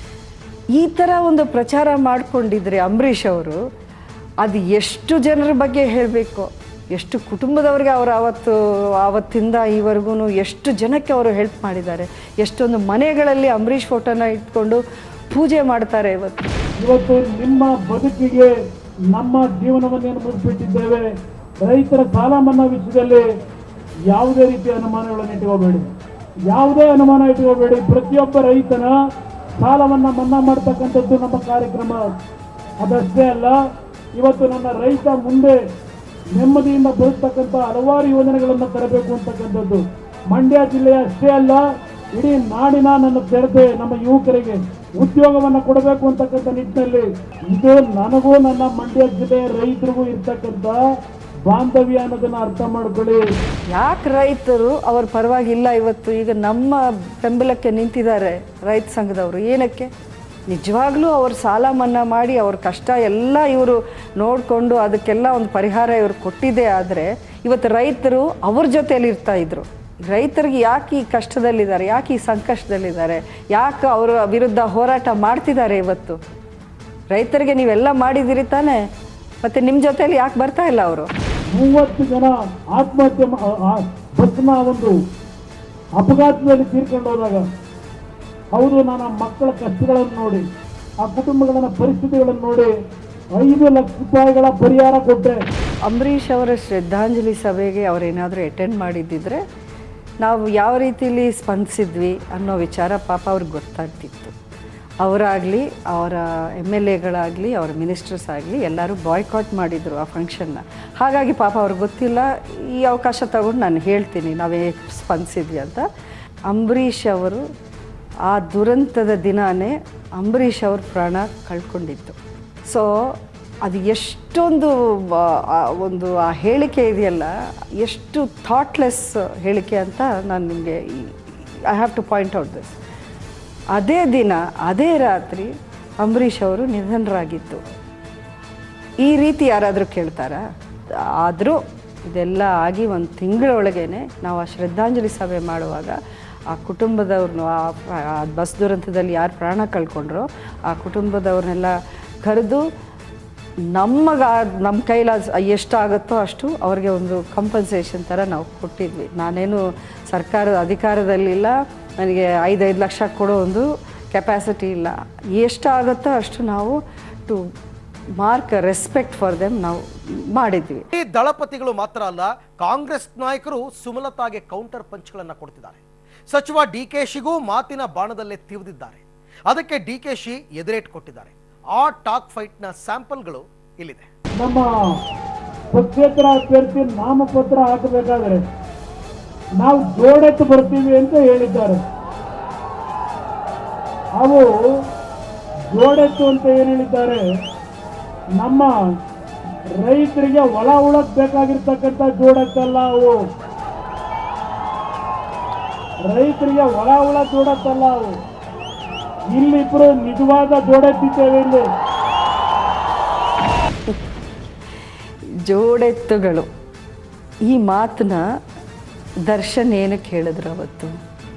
ಈ ಥರ ಒಂದು ಪ್ರಚಾರ ಮಾಡಿಕೊಂಡಿದ್ರೆ ಅಂಬರೀಷ್ ಅವರು ಅದು ಎಷ್ಟು ಜನರ ಬಗ್ಗೆ ಹೇಳಬೇಕು ಎಷ್ಟು ಕುಟುಂಬದವ್ರಿಗೆ ಅವರು ಅವತ್ತು ಆವತ್ತಿಂದ ಈವರೆಗೂ ಎಷ್ಟು ಜನಕ್ಕೆ ಅವರು ಹೆಲ್ಪ್ ಮಾಡಿದ್ದಾರೆ ಎಷ್ಟೊಂದು ಮನೆಗಳಲ್ಲಿ ಅಂಬರೀಷ್ ಫೋಟೋನ ಇಟ್ಕೊಂಡು ಪೂಜೆ ಮಾಡ್ತಾರೆ ಇವತ್ತು ಇವತ್ತು ನಿಮ್ಮ ಬದುಕಿಗೆ ನಮ್ಮ ಜೀವನವನ್ನೇನು ಮುಗಿಸ್ಬಿಟ್ಟಿದ್ದೇವೆ ರೈತರ ಸಾಲ ಮನ್ನಾ ವಿಷಯದಲ್ಲಿ ಯಾವುದೇ ರೀತಿಯ ಅನುಮಾನಗಳನ್ನು ಇಟ್ಕೋಬೇಡಿ ಯಾವುದೇ ಅನುಮಾನ ಇಟ್ಕೋಬೇಡಿ ಪ್ರತಿಯೊಬ್ಬ ರೈತನ ಸಾಲವನ್ನ ಮನ್ನಾ ಮಾಡ್ತಕ್ಕಂಥದ್ದು ನಮ್ಮ ಕಾರ್ಯಕ್ರಮ ಅದಷ್ಟೇ ಅಲ್ಲ ಇವತ್ತು ನನ್ನ ರೈತ ಮುಂದೆ ನೆಮ್ಮದಿಯಿಂದ ಬದುಕ್ತಕ್ಕಂಥ ಹಲವಾರು ಯೋಜನೆಗಳನ್ನು ತರಬೇಕು ಅಂತಕ್ಕಂಥದ್ದು ಮಂಡ್ಯ ಜಿಲ್ಲೆಯ ಅಷ್ಟೇ ಅಲ್ಲ ಇಡೀ ನಾಡಿನ ನನ್ನ ಜನತೆ ನಮ್ಮ ಯುವಕರಿಗೆ ಉದ್ಯೋಗವನ್ನ ಕೊಡಬೇಕು ಅಂತಕ್ಕಂಥ ನಿಟ್ಟಿನಲ್ಲಿ ಇದು ನನಗೂ ನನ್ನ ಮಂಡ್ಯ ಜಿಲ್ಲೆಯ ರೈತರಿಗೂ ಇರ್ತಕ್ಕಂಥ ಬಾಂಧವ್ಯ ಅನ್ನೋದನ್ನ ಅರ್ಥ ಮಾಡ್ಕೊಳ್ಳಿ ಯಾಕೆ ರೈತರು ಅವ್ರ ಪರವಾಗಿಲ್ಲ ಇವತ್ತು ಈಗ ನಮ್ಮ ಬೆಂಬಲಕ್ಕೆ ನಿಂತಿದ್ದಾರೆ ರೈತ ಸಂಘದವರು ಏನಕ್ಕೆ ನಿಜವಾಗ್ಲೂ ಅವ್ರ ಸಾಲ ಮನ್ನಾ ಮಾಡಿ ಅವ್ರ ಕಷ್ಟ ಎಲ್ಲ ಇವರು ನೋಡಿಕೊಂಡು ಅದಕ್ಕೆಲ್ಲ ಒಂದು ಪರಿಹಾರ ಇವರು ಕೊಟ್ಟಿದೆ ಆದರೆ ಇವತ್ತು ರೈತರು ಅವ್ರ ಜೊತೆಯಲ್ಲಿ ಇರ್ತಾ ಇದ್ರು ರೈತರಿಗೆ ಯಾಕೆ ಈ ಕಷ್ಟದಲ್ಲಿದ್ದಾರೆ ಯಾಕೆ ಈ ಸಂಕಷ್ಟದಲ್ಲಿದ್ದಾರೆ ಯಾಕೆ ಅವರ ವಿರುದ್ಧ ಹೋರಾಟ ಮಾಡ್ತಿದ್ದಾರೆ ಇವತ್ತು ರೈತರಿಗೆ ನೀವೆಲ್ಲ ಮಾಡಿದಿರಿ ತಾನೇ ಮತ್ತೆ ನಿಮ್ಮ ಜೊತೆಯಲ್ಲಿ ಯಾಕೆ ಬರ್ತಾ ಇಲ್ಲ ಅವರು ಮೂವತ್ತು ಜನ ಆತ್ಮಹತ್ಯೆ ಮಾ- ಆ- ಆ ಬಸ್ನ ಒಂದು ಅಪಘಾತದಲ್ಲಿ ತೀರ್ಕೊಂಡು ಹೋದಾಗ ಹೌದು ನನ್ನ ಮಕ್ಕಳ ಕಷ್ಟಗಳನ್ನು ನೋಡಿ ಆ ಕುಟುಂಬಗಳ ಪರಿಸ್ಥಿತಿಗಳನ್ನು ನೋಡಿ ಐದು ಲಕ್ಷ ರೂಪಾಯಿಗಳ ಪರಿಹಾರ ಕೊಟ್ಟೆ ಅಂಬರೀಷ್ ಅವರ ಶ್ರದ್ಧಾಂಜಲಿ ಸಭೆಗೆ ಅವರೇನಾದರೂ ಅಟೆಂಡ್ ಮಾಡಿದ್ದಿದ್ರೆ ನಾವು ಯಾವ ರೀತಿಲಿ ಸ್ಪಂದಿಸಿದ್ವಿ ಅನ್ನೋ ವಿಚಾರ ಪಾಪ ಅವ್ರಿಗೆ ಗೊತ್ತಾಗ್ತಿತ್ತು ಅವರಾಗಲಿ ಅವರ ಎಮ್ ಎಲ್ ಎಗಳಾಗಲಿ ಅವರ ಮಿನಿಸ್ಟರ್ಸ್ ಆಗಲಿ ಎಲ್ಲರೂ ಬಾಯ್ಕಾಟ್ ಮಾಡಿದರು ಆ ಫಂಕ್ಷನ್ನ ಹಾಗಾಗಿ ಪಾಪ ಅವ್ರಿಗೆ ಗೊತ್ತಿಲ್ಲ ಈ ಅವಕಾಶ ತಗೊಂಡು ನಾನು ಹೇಳ್ತೀನಿ ನಾವೇ ಸ್ಪಂದಿಸಿದ್ವಿ ಅಂತ ಅಂಬರೀಷ್ ಅವರು ಆ ದುರಂತದ ದಿನಾನೇ ಅಂಬರೀಷ್ ಅವ್ರ ಪ್ರಾಣ ಕಳ್ಕೊಂಡಿದ್ದು ಸೊ ಅದು ಎಷ್ಟೊಂದು ಆ, ಆ ಒಂದು ಆ ಹೇಳಿಕೆ ಇದೆಯಲ್ಲ ಎಷ್ಟು ಥಾಟ್ಲೆಸ್ ಹೇಳಿಕೆ ಅಂತ ನಾನು ನಿಮಗೆ I have to point out this ಅದೇ ದಿನ ಅದೇ ರಾತ್ರಿ ಅಂಬರೀಷ್ ಅವರು ನಿಧನರಾಗಿದ್ದು ಈ ರೀತಿ ಯಾರಾದರೂ ಕೇಳ್ತಾರಾ ಆದರೂ ಇದೆಲ್ಲ ಆಗಿ ಒಂದು ತಿಂಗಳೊಳಗೇನೆ ನಾವು ಆ ಶ್ರದ್ಧಾಂಜಲಿ ಸಭೆ ಮಾಡುವಾಗ ಆ ಕುಟುಂಬದವ್ರನ್ನು ಆ ಆ ಬಸ್ ದುರಂತದಲ್ಲಿ ಯಾರು ಪ್ರಾಣ ಕಳ್ಕೊಂಡ್ರೋ ಆ ಕುಟುಂಬದವ್ರನ್ನೆಲ್ಲ ಕರೆದು ನಮಗ ನಮ್ಮ ಕೈಲ ಎಷ್ಟಾಗುತ್ತೋ ಅಷ್ಟು ಅವ್ರಿಗೆ ಒಂದು ಕಂಪನ್ಸೇಷನ್ ಥರ ನಾವು ಕೊಟ್ಟಿದ್ವಿ ನಾನೇನು ಸರ್ಕಾರದ ಅಧಿಕಾರದಲ್ಲಿಲ್ಲ ನನಗೆ ಐದೈದು ಲಕ್ಷ ಕೊಡೋ ಒಂದು ಕೆಪಾಸಿಟಿ ಇಲ್ಲ ಎಷ್ಟಾಗುತ್ತೋ ಅಷ್ಟು ನಾವು to mark respect for them ನಾವು ಮಾಡಿದ್ವಿ ಈ ದಳಪತಿಗಳು ಮಾತ್ರ ಅಲ್ಲ ಕಾಂಗ್ರೆಸ್ ನಾಯಕರು ಸುಮಲತಾಗೆ ಕೌಂಟರ್ ಪಂಚ್ಗಳನ್ನ ಕೊಡ್ತಿದ್ದಾರೆ ಸಚಿವ ಡಿ ಕೆ ಶಿಗೂ ಮಾತಿನ ಬಾಣದಲ್ಲೇ ತಿವಿದಿದ್ದಾರೆ ಅದಕ್ಕೆ ಡಿ ಕೆ ಶಿ ಎದುರೇಟ್ ಕೊಟ್ಟಿದ್ದಾರೆ ಆ ಟಾಕ್ ಫೈಟ್ನ ಸ್ಯಾಂಪಲ್ಗಳು ಇಲ್ಲಿದೆ ನಮ್ಮ ಪಕ್ಷೇತರ ಅಭ್ಯರ್ಥಿ ನಾಮಪತ್ರ ಹಾಕಬೇಕಾದ್ರೆ ನಾವು ಜೋಡೆತ್ತು ಬರ್ತೀವಿ ಅಂತ ಹೇಳಿದ್ದಾರೆ ಅವು ಜೋಡೆತ್ತು ಅಂತ ಏನು ಹೇಳಿದ್ದಾರೆ ನಮ್ಮ ರೈತರಿಗೆ ಒಳ ಉಳಕ್ ಬೇಕಾಗಿರ್ತಕ್ಕಂಥ ಜೋಡೆತ್ತಲ್ಲ ಅವು ರೈತರಿಗೆ ಒಳ ಒಳ ದೂಡತ್ತಲ್ಲ ಅವು ಇಲ್ಲಿಬ್ರು ನಿಜವಾದ ದೂಡತ್ತಿದ್ದೇವೆ ಇಲ್ಲಿ ಜೋಡೆತ್ತುಗಳು ಈ ಮಾತನ್ನ ದರ್ಶನ್ ಏನಕ್ಕೆ ಹೇಳಿದ್ರು ಅವತ್ತು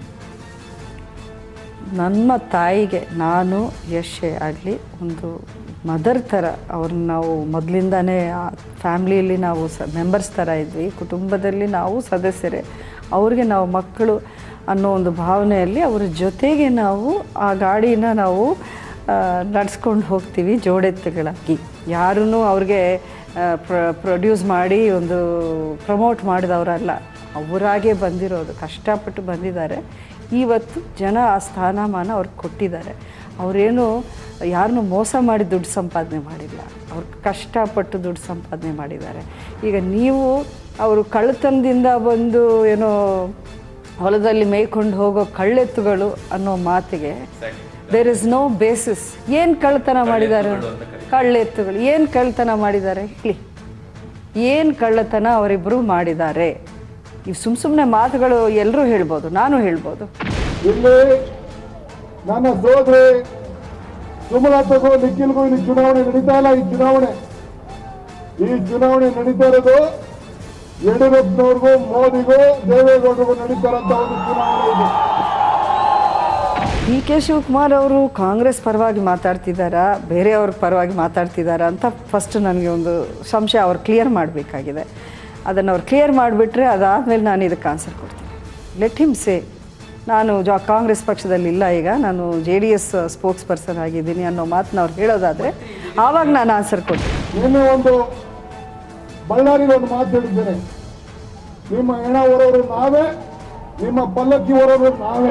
ನನ್ನ ತಾಯಿಗೆ ನಾನು ಯಶೇ ಆಗಲಿ ಒಂದು ಮದರ್ ಥರ ಅವ್ರನ್ನ ನಾವು ಮೊದಲಿಂದಾನೇ ಆ ಫ್ಯಾಮ್ಲಿಯಲ್ಲಿ ನಾವು ಸ ಮೆಂಬರ್ಸ್ ಥರ ಇದ್ವಿ ಕುಟುಂಬದಲ್ಲಿ ನಾವು ಸದಸ್ಯರೇ ಅವ್ರಿಗೆ ನಾವು ಮಕ್ಕಳು ಅನ್ನೋ ಒಂದು ಭಾವನೆಯಲ್ಲಿ ಅವ್ರ ಜೊತೆಗೆ ನಾವು ಆ ಗಾಡಿನ ನಾವು ನಡ್ಸ್ಕೊಂಡು ಹೋಗ್ತೀವಿ ಜೋಡೆತ್ತುಗಳಾಗಿ ಯಾರೂ ಅವ್ರಿಗೆ ಪ್ರೊಡ್ಯೂಸ್ ಮಾಡಿ ಒಂದು ಪ್ರಮೋಟ್ ಮಾಡಿದವರಲ್ಲ ಅವರಾಗೆ ಬಂದಿರೋದು ಕಷ್ಟಪಟ್ಟು ಬಂದಿದ್ದಾರೆ ಇವತ್ತು ಜನ ಆ ಸ್ಥಾನಮಾನ ಅವ್ರಿಗೆ ಕೊಟ್ಟಿದ್ದಾರೆ ಅವರೇನು ಯಾರನ್ನೂ ಮೋಸ ಮಾಡಿ ದುಡ್ಡು ಸಂಪಾದನೆ ಮಾಡಿಲ್ಲ ಅವ್ರು ಕಷ್ಟಪಟ್ಟು ದುಡ್ಡು ಸಂಪಾದನೆ ಮಾಡಿದ್ದಾರೆ ಈಗ ನೀವು ಅವರು ಕಳ್ಳತನದಿಂದ ಬಂದು ಏನೋ ಹೊಲದಲ್ಲಿ ಮೇಯ್ಕೊಂಡು ಹೋಗೋ ಕಳ್ಳೆತ್ತುಗಳು ಅನ್ನೋ ಮಾತಿಗೆ ದೇರ್ ಇಸ್ ನೋ ಬೇಸಿಸ್ ಏನು ಕಳ್ಳತನ ಮಾಡಿದ್ದಾರೆ ಕಳ್ಳೆತ್ತುಗಳು ಏನು ಕಳ್ಳತನ ಮಾಡಿದ್ದಾರೆ ಹೇಳಿ ಏನು ಕಳ್ಳತನ ಅವರಿಬ್ಬರು ಮಾಡಿದ್ದಾರೆ ಇವು ಸುಮ್ಮ ಸುಮ್ಮನೆ ಮಾತುಗಳು ಎಲ್ಲರೂ ಹೇಳ್ಬೋದು ನಾನು ಹೇಳ್ಬೋದು ಇಲ್ಲಿ ನನ್ನ ಸೋದರಿ ಸುಮಲತಗೂ ನಿಖಿಲ್ಗೂ ಇಲ್ಲಿ ಚುನಾವಣೆ ನಡೀತಾ ಇಲ್ಲ ಈ ಚುನಾವಣೆ ಈ ಚುನಾವಣೆ ನಡೀತಾ ಇರೋದು ಯಡಿಯೂರಪ್ಪನವ್ರಿಗೂ ಮೋದಿಗೂ ದೇವೇಗೌಡರಿಗೂ ನಡೀತಾರಂತ ಒಂದು ಚುನಾವಣೆ ಇದೆ ಡಿ ಕೆ ಶಿವಕುಮಾರ್ ಅವರು ಕಾಂಗ್ರೆಸ್ ಪರವಾಗಿ ಮಾತಾಡ್ತಿದ್ದಾರಾ ಬೇರೆಯವ್ರ ಪರವಾಗಿ ಮಾತಾಡ್ತಿದ್ದಾರಾ ಅಂತ ಫಸ್ಟ್ ನನಗೆ ಒಂದು ಸಂಶಯ ಅವ್ರು ಕ್ಲಿಯರ್ ಮಾಡಬೇಕಾಗಿದೆ ಅದನ್ನು ಅವ್ರು ಕ್ಲಿಯರ್ ಮಾಡಿಬಿಟ್ರೆ ಅದಾದಮೇಲೆ ನಾನು ಇದಕ್ಕೆ ಆನ್ಸರ್ ಕೊಡ್ತೀನಿ ಲೆಟ್ ಹಿಮ್ ಸೇ ನಾನು ಜಾ ಕಾಂಗ್ರೆಸ್ ಪಕ್ಷದಲ್ಲಿ ಇಲ್ಲ ಈಗ ನಾನು J D S spokesperson ಆಗಿದ್ದೀನಿ ಅನ್ನೋ ಮಾತನ್ನ ಅವ್ರು ಹೇಳೋದಾದರೆ ಆವಾಗ ನಾನು ಆನ್ಸರ್ ಕೊಡ್ತೀನಿ ನಿನ್ನೆ ಒಂದು ಬಳ್ಳಾರಿಲಿ ಒಂದು ಮಾತು ಹೇಳಿದ್ದೇನೆ ನಿಮ್ಮ ಹೆಣ ಹೊರೋರು ನಾವೇ ನಿಮ್ಮ ಪಲ್ಲಕ್ಕಿ ಹೊರೋರು ನಾವೇ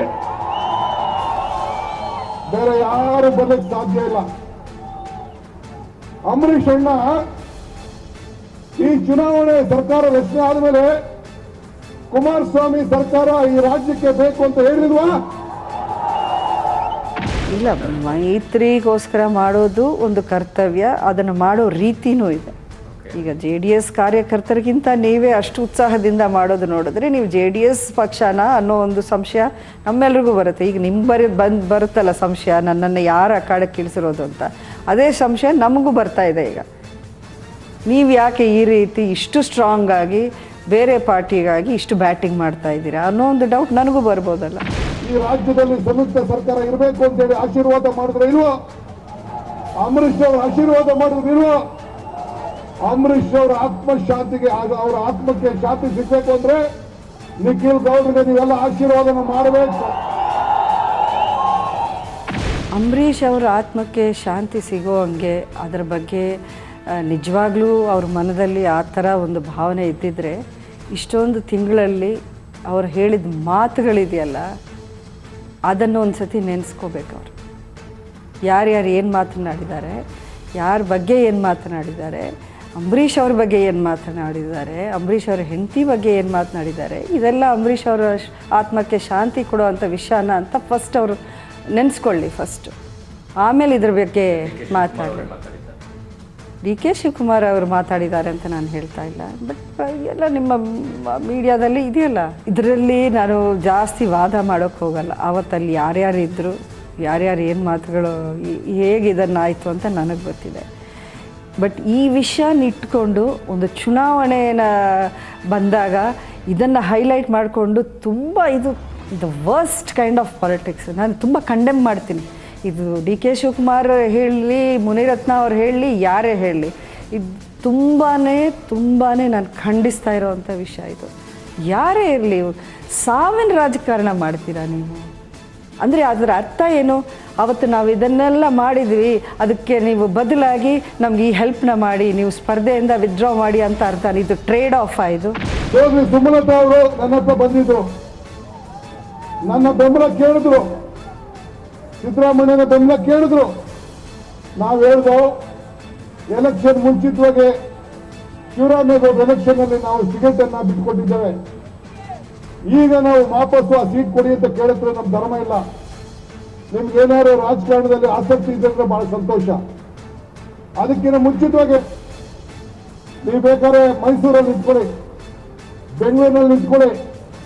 ಬೇರೆ ಯಾರು ಬರ್ಲಿಕ್ಕೆ ಸಾಧ್ಯ ಇಲ್ಲ ಅಂಬರೀಷ್ ಅಣ್ಣ ಈ ಚುನಾವಣೆ ಸರ್ಕಾರ ರಚನೆ ಆದ್ಮೇಲೆ ಕುಮಾರಸ್ವಾಮಿ ಸರ್ಕಾರ ಈ ರಾಜ್ಯಕ್ಕೆ ಬೇಕು ಅಂತ ಹೇಳಿಲ್ವಾ ಇಲ್ಲ ಮೈತ್ರಿಗೋಸ್ಕರ ಮಾಡೋದು ಒಂದು ಕರ್ತವ್ಯ ಅದನ್ನು ಮಾಡೋ ರೀತಿನೂ ಇದೆ ಈಗ ಜೆ ಡಿ ಎಸ್ ಕಾರ್ಯಕರ್ತರಿಗಿಂತ ನೀವೇ ಅಷ್ಟು ಉತ್ಸಾಹದಿಂದ ಮಾಡೋದು ನೋಡಿದ್ರೆ ನೀವು ಜೆ ಡಿ ಎಸ್ ಪಕ್ಷನ ಅನ್ನೋ ಒಂದು ಸಂಶಯ ನಮ್ಮೆಲ್ರಿಗೂ ಬರುತ್ತೆ ಈಗ ನಿಮ್ಮ ಬರಿ ಬಂದು ಬರುತ್ತಲ್ಲ ಸಂಶಯ ನನ್ನನ್ನು ಯಾರು ಅಖಾಡಕ್ಕೆ ಇಳಿಸಿರೋದು ಅಂತ ಅದೇ ಸಂಶಯ ನಮಗೂ ಬರ್ತಾ ಇದೆ ಈಗ ನೀವು ಯಾಕೆ ಈ ರೀತಿ ಇಷ್ಟು ಸ್ಟ್ರಾಂಗ್ ಆಗಿ ಬೇರೆ ಪಾರ್ಟಿಗಾಗಿ ಇಷ್ಟು ಬ್ಯಾಟಿಂಗ್ ಮಾಡ್ತಾ ಇದ್ದೀರಾ ಅನ್ನೋ ಒಂದು ಡೌಟ್ ನನಗೂ ಬರ್ಬೋದಲ್ಲ ಈ ರಾಜ್ಯದಲ್ಲಿ ಸಂಯುಕ್ತ ಸರ್ಕಾರ ಇರಬೇಕು ಅಂತೇಳಿ ಆಶೀರ್ವಾದ ಮಾಡಿದ್ರೆ ಇಲ್ವೋ ಅಂಬರೀಷ್ ಅವರು ಆಶೀರ್ವಾದ ಮಾಡಿದ್ರೆ ಇಲ್ವೋ ಅಂಬರೀಷ್ ಅವರ ಆತ್ಮಶಾಂತಿಗೆ ಆಗ ಅವರ ಆತ್ಮಕ್ಕೆ ಶಾಂತಿ ಸಿಗ್ಬೇಕು ಅಂದ್ರೆ ನಿಖಿಲ್ ಗೌಡ್ರಿಗೆ ನೀವೆಲ್ಲ ಆಶೀರ್ವಾದನ ಮಾಡಬೇಕು ಅಂಬರೀಷ್ ಅವರ ಆತ್ಮಕ್ಕೆ ಶಾಂತಿ ಸಿಗೋ ಹಂಗೆ ಅದರ ಬಗ್ಗೆ ಆ, ನಿಜವಾಗ್ಲೂ ಅವ್ರ ಮನದಲ್ಲಿ ಆ ಥರ ಒಂದು ಭಾವನೆ ಇದ್ದಿದ್ರೆ ಇಷ್ಟೊಂದು ತಿಂಗಳಲ್ಲಿ ಅವ್ರು ಹೇಳಿದ ಮಾತುಗಳಿದೆಯಲ್ಲ ಅದನ್ನು ಒಂದು ಸತಿ ನೆನೆಸ್ಕೋಬೇಕು ಅವರು ಯಾರ್ಯಾರು ಏನು ಮಾತನಾಡಿದ್ದಾರೆ ಯಾರ ಬಗ್ಗೆ ಏನು ಮಾತನಾಡಿದ್ದಾರೆ ಅಂಬರೀಷ್ ಅವ್ರ ಬಗ್ಗೆ ಏನು ಮಾತನಾಡಿದ್ದಾರೆ ಅಂಬರೀಷ್ ಅವರ ಹೆಂಡತಿ ಬಗ್ಗೆ ಏನು ಮಾತನಾಡಿದ್ದಾರೆ ಇದೆಲ್ಲ ಅಂಬರೀಷ್ ಅವರ ಶ್- ಆತ್ಮಕ್ಕೆ ಶಾಂತಿ ಕೊಡುವಂಥ ವಿಷಯನ ಅಂತ ಫಸ್ಟ್ ಅವರು ನೆನೆಸ್ಕೊಳ್ಳಿ ಫಸ್ಟು ಆಮೇಲೆ ಇದ್ರ ಬಗ್ಗೆ ಮಾತಾಡಲಿ ಡಿ ಕೆ ಶಿವಕುಮಾರ್ ಅವರು ಮಾತಾಡಿದ್ದಾರೆ ಅಂತ ನಾನು ಹೇಳ್ತಾ ಇಲ್ಲ ಬಟ್ ಎಲ್ಲ ನಿಮ್ಮ ಮೀಡಿಯಾದಲ್ಲಿ ಇದೆಯಲ್ಲ ಇದರಲ್ಲಿ ನಾನು ಜಾಸ್ತಿ ವಾದ ಮಾಡೋಕ್ಕೆ ಹೋಗಲ್ಲ ಆವತ್ತಲ್ಲಿ ಯಾರ್ಯಾರು ಇದ್ದರು ಯಾರ್ಯಾರು ಏನು ಮಾತುಗಳು ಈ- ಹೇಗೆ ಇದನ್ನಾಯಿತು ಅಂತ ನನಗೆ ಗೊತ್ತಿದೆ ಬಟ್ ಈ ವಿಷಯನ ಇಟ್ಕೊಂಡು ಒಂದು ಚುನಾವಣೆನ ಬಂದಾಗ ಇದನ್ನು ಹೈಲೈಟ್ ಮಾಡಿಕೊಂಡು ತುಂಬ ಇದು the worst kind of politics ನಾನು ತುಂಬ ಕಂಡೆಮ್ ಮಾಡ್ತೀನಿ ಇದು ಡಿ ಕೆ ಶಿವಕುಮಾರ್ ಹೇಳಲಿ ಮುನಿರತ್ನ ಅವ್ರು ಹೇಳಲಿ ಯಾರೇ ಹೇಳಲಿ ಇದು ತುಂಬಾ ತುಂಬಾ ನಾನು ಖಂಡಿಸ್ತಾ ಇರೋವಂಥ ವಿಷಯ ಇದು ಯಾರೇ ಇರಲಿ ಸಾವಿನ ರಾಜಕಾರಣ ಮಾಡ್ತೀರಾ ನೀವು ಅಂದರೆ ಅದರ ಅರ್ಥ ಏನು ಅವತ್ತು ನಾವು ಇದನ್ನೆಲ್ಲ ಮಾಡಿದ್ವಿ ಅದಕ್ಕೆ ನೀವು ಬದಲಾಗಿ ನಮ್ಗೆ ಈ ಹೆಲ್ಪ್ನ ಮಾಡಿ ನೀವು ಸ್ಪರ್ಧೆಯಿಂದ ವಿತ್ಡ್ರಾ ಮಾಡಿ ಅಂತ ಅರ್ಥ ಇದು ಟ್ರೇಡ್ ಆಫ್ ಆಯಿತು ಹೋಗಿ ಸುಮಲತಾ ಅವರು ನನ್ನ ಹತ್ರ ಬಂದಿದ್ರು ನನ್ನ ಬೆಂಬಲ ಕೇಳಿದ್ರು ಸಿದ್ದರಾಮಯ್ಯನ ಬೆಂಬಲ ಕೇಳಿದ್ರು ನಾವು ಹೇಳ್ದು ಎಲೆಕ್ಷನ್ ಮುಂಚಿತವಾಗಿ ಶಿವರಾಮೇಗೌಡ ಎಲೆಕ್ಷನ್ ಅಲ್ಲಿ ನಾವು ಟಿಕೆಟ್ ಅನ್ನ ಬಿಟ್ಕೊಟ್ಟಿದ್ದೇವೆ ಈಗ ನಾವು ವಾಪಸ್ಸು ಆ ಸೀಟ್ ಕೊಡಿ ಅಂತ ಕೇಳಿದ್ರೆ ನಮ್ ಧರ್ಮ ಇಲ್ಲ ನಿಮ್ಗೆ ಏನಾದ್ರು ರಾಜಕಾರಣದಲ್ಲಿ ಆಸಕ್ತಿ ಇದ್ದರೆ ಬಹಳ ಸಂತೋಷ ಅದಕ್ಕಿಂತ ಮುಂಚಿತವಾಗಿ ನೀವು ಬೇಕಾದ್ರೆ ಮೈಸೂರಲ್ಲಿ ನಿಂತ್ಕೊಳ್ಳಿ ಬೆಂಗಳೂರಿನಲ್ಲಿ ನಿಂತ್ಕೊಳ್ಳಿ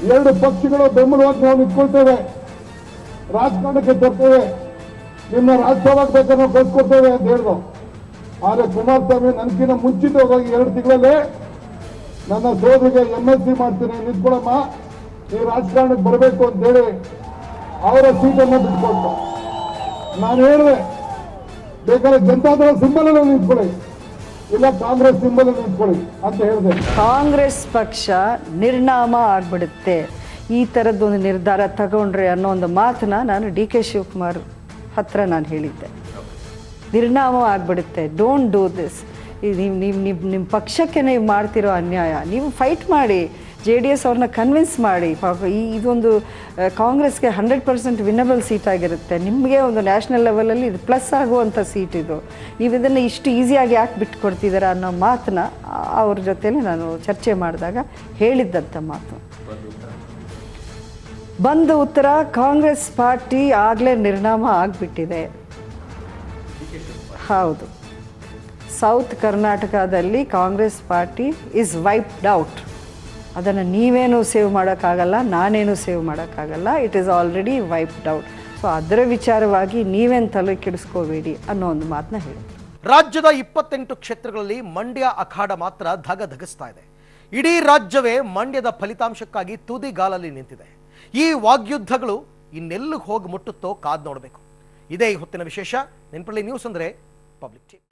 ಎರಡು ಪಕ್ಷಗಳು ಬೆಂಬಲವಾಗಿ ನಾವು ನಿಂತ್ಕೊಳ್ತೇವೆ ರಾಜಕಾರಣಕ್ಕೆ ತರ್ತೇವೆ ನಿಮ್ಮ ರಾಜ್ಯಸಭಾಗೆ ಬೇಕಾದ್ರೆ ನಾವು ಕಳ್ಸಿಕೊಡ್ತೇವೆ ಅಂತ ಹೇಳಿದ್ರು ಆದ್ರೆ ಕುಮಾರಸ್ವಾಮಿ ನನಗಿನ್ನ ಮುಂಚಿತವಾಗಿ ಎರಡು ತಿಂಗಳಲ್ಲೇ ನನ್ನ ಸೋದರಿಗೆ ಎಂ ಎಸ್ ಸಿ ಮಾಡ್ತೀನಿ ನಿಂತ್ಕೊಳಮ್ಮ ನೀವು ರಾಜಕಾರಣಕ್ಕೆ ಬರಬೇಕು ಅಂತೇಳಿ ಅವರ ಸೀಟನ್ನು ಬಿಟ್ಕೊಟ್ಟು ನಾನು ಹೇಳಿದೆ ಬೇಕಾದ್ರೆ ಜನತಾದಳ ಸಿಂಬಲ್ ನಿಂತ್ಕೊಳ್ಳಿ ಇಲ್ಲ ಕಾಂಗ್ರೆಸ್ ಸಿಂಬಲ್ ನಿಂತ್ಕೊಳ್ಳಿ ಅಂತ ಹೇಳಿದೆ ಕಾಂಗ್ರೆಸ್ ಪಕ್ಷ ನಿರ್ನಾಮ ಆಗ್ಬಿಡುತ್ತೆ ಈ ಥರದ್ದೊಂದು ನಿರ್ಧಾರ ತಗೊಂಡ್ರೆ ಅನ್ನೋ ಒಂದು ಮಾತನ್ನ ನಾನು ಡಿ ಕೆ ಶಿವಕುಮಾರ್ ಹತ್ರ ನಾನು ಹೇಳಿದ್ದೆ ನಿರ್ನಾಮ ಆಗ್ಬಿಡುತ್ತೆ ಡೋಂಟ್ ಡೂ ದಿಸ್ ನೀವು ನೀವು ನೀವು ನಿಮ್ಮ ಪಕ್ಷಕ್ಕೆ ನೀವು ಮಾಡ್ತಿರೋ ಅನ್ಯಾಯ ನೀವು ಫೈಟ್ ಮಾಡಿ ಜೆ ಡಿ ಎಸ್ ಅವ್ರನ್ನ ಕನ್ವಿನ್ಸ್ ಮಾಡಿ ಪಾಪ ಈ ಇದೊಂದು ಆ, ಕಾಂಗ್ರೆಸ್ಗೆ ಹಂಡ್ರೆಡ್ ಪರ್ಸೆಂಟ್ ವಿನ್ನಬಲ್ ಸೀಟ್ ಆಗಿರುತ್ತೆ ನಿಮಗೆ ಒಂದು ನ್ಯಾಷನಲ್ ಲೆವೆಲಲ್ಲಿ ಇದು ಪ್ಲಸ್ ಆಗುವಂಥ ಸೀಟ್ ಇದು ನೀವು ಇದನ್ನು ಇಷ್ಟು ಈಸಿಯಾಗಿ ಯಾಕೆ ಬಿಟ್ಕೊಡ್ತಿದ್ದೀರಾ ಅನ್ನೋ ಮಾತನ್ನ ಆ- ಅವ್ರ ಜೊತೆಲಿ ನಾನು ಚರ್ಚೆ ಮಾಡಿದಾಗ ಹೇಳಿದ್ದಂಥ ಮಾತು ಬಂದ ಉತ್ತರ ಕಾಂಗ್ರೆಸ್ ಪಾರ್ಟಿ ಆಗಲೇ ನಿರ್ನಾಮ ಆಗಿಬಿಟ್ಟಿದೆ ಹೌದು ಸೌತ್ ಕರ್ನಾಟಕದಲ್ಲಿ Congress party is wiped out ಅದನ್ನು ನೀವೇನು ಸೇವ್ ಮಾಡೋಕ್ಕಾಗಲ್ಲ ನಾನೇನು ಸೇವ್ ಮಾಡೋಕ್ಕಾಗಲ್ಲ it is already wiped out so ಅದರ ವಿಚಾರವಾಗಿ ನೀವೇನು ತಲೆ ಕೆಡಿಸ್ಕೋಬೇಡಿ ಅನ್ನೋ ಒಂದು ಮಾತನ್ನ ಹೇಳಿದ್ರು ರಾಜ್ಯದ ಇಪ್ಪತ್ತೆಂಟು ಕ್ಷೇತ್ರಗಳಲ್ಲಿ ಮಂಡ್ಯ ಅಖಾಡ ಮಾತ್ರ ಧಗಧಗಿಸ್ತಾ ಇದೆ ಇಡೀ ರಾಜ್ಯವೇ ಮಂಡ್ಯದ ಫಲಿತಾಂಶಕ್ಕಾಗಿ ತುದಿಗಾಲಲ್ಲಿ ನಿಂತಿದೆ ಈ ವಾಗ್ಯುದ್ಧಗಳು ಇನ್ನೆಲ್ಲಿಗೆ ಹೋಗಿ ಮುಟ್ಟುತ್ತೋ ಕಾದ್ ನೋಡಬೇಕು ಇದೇ ಈ ಹೊತ್ತಿನ ವಿಶೇಷ ನೆನಪಲ್ಲಿ ನ್ಯೂಸ್ ಅಂದ್ರೆ ಪಬ್ಲಿಕ್ ಟಿವಿ